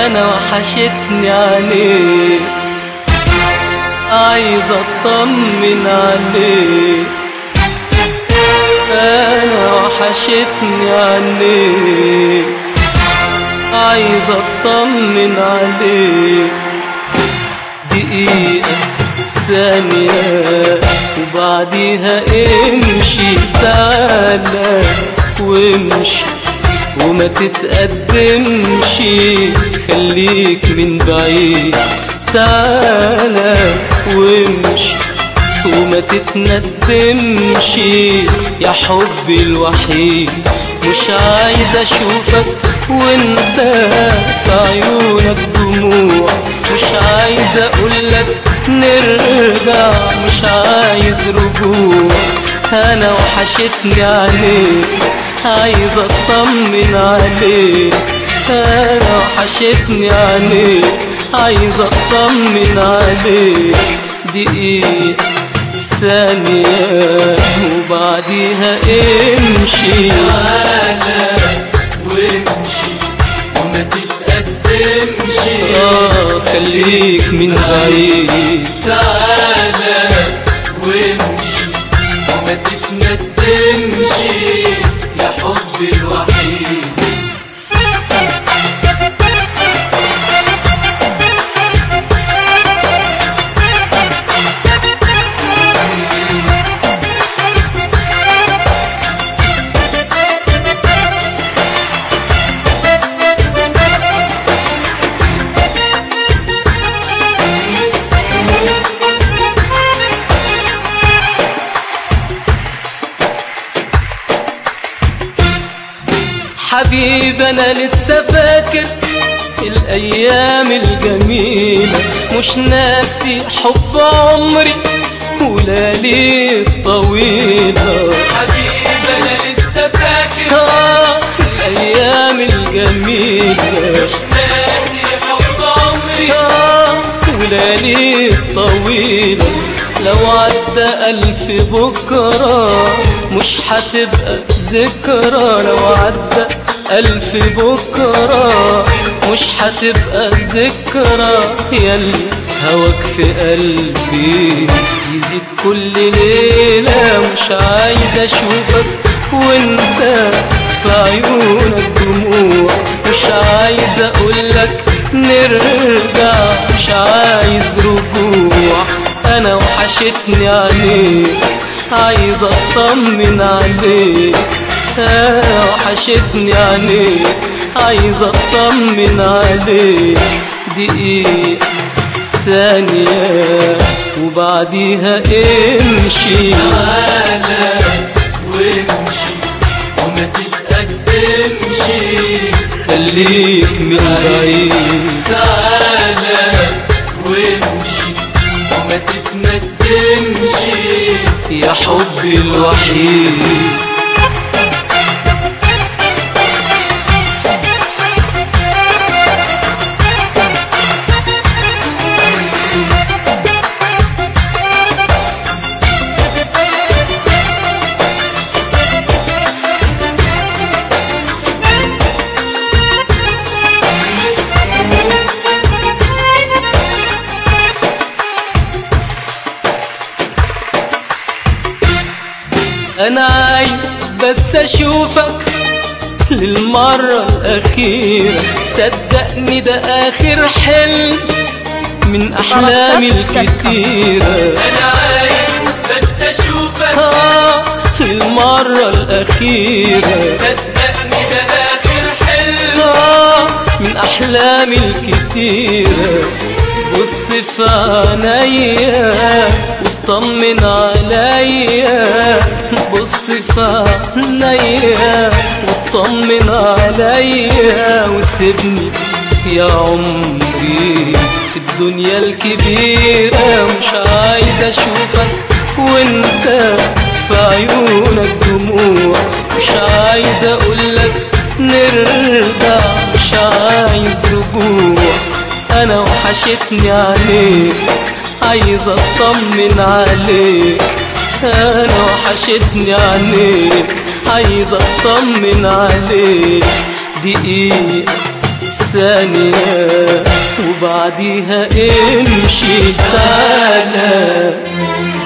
انا وحشتني عليك عايز اطمن عليك انا وحشتني عليك عايز اطمن عليك دقيقة ثانية وبعديها امشي تعالى وامشي وما تتقدمش خليك من بعيد تعالى وامشي وما تتندمش يا حبي الوحيد مش عايز اشوفك وانت في عيونك دموع مش عايز اقولك نرجع مش عايز رجوع انا وحشتني عليك عايز اطمن عليك انا وحشتني عليك عايز اطمن عليك دقيقة ثانية وبعديها امشي تعالى وامشي وما تتقدمش اه خليك من بعيد تعالى وامشي وما تتندمش يا حبي الوحيد حبيب انا لسه فاكر الايام الجميلة مش ناسي حب عمري وليالي الطويلة حبيب انا لسه فاكر آه الايام الجميلة مش ناسي حب عمري آه وليالي الطويلة لو عدى ألف بكرة مش هتبقى ذكرى لو عدى ألف بكرة مش هتبقى ذكرى ياللي هواك في قلبي يزيد كل ليلة مش عايز أشوفك وانت في عيونك دموع مش عايز أقولك نرجع مش عايز رجوع أنا وحشتني عليك عايز أطمن عليك أنا وحشتني عليك عايز أطمن عليك دقيقة ثانية وبعديها امشي تعالى وامشي وما تتقدمش خليك من بعيد تعالى وامشي وما تتندمش يا حبي الوحيد انا عايز بس اشوفك للمرة الأخيرة صدقني ده آخر حلم من أحلامي الكتيرة انا عايز بس اشوفك آه للمرة الأخيرة صدقني ده اخر حلم آه من أحلامي الكتيرة بص في عينيا واطمن عليا بص في عينيا واطمن عليا وسيبني يا عمري في الدنيا الكبيرة مش عايز أشوفك وانت في عيونك دموع مش عايز أقولك نرجع مش عايز رجوع أنا وحشتني عليك عايز أطمن عليك أنا وحشتني عليك عايز أطمن عليك دقيقة ثانية وبعديها امشي تعالى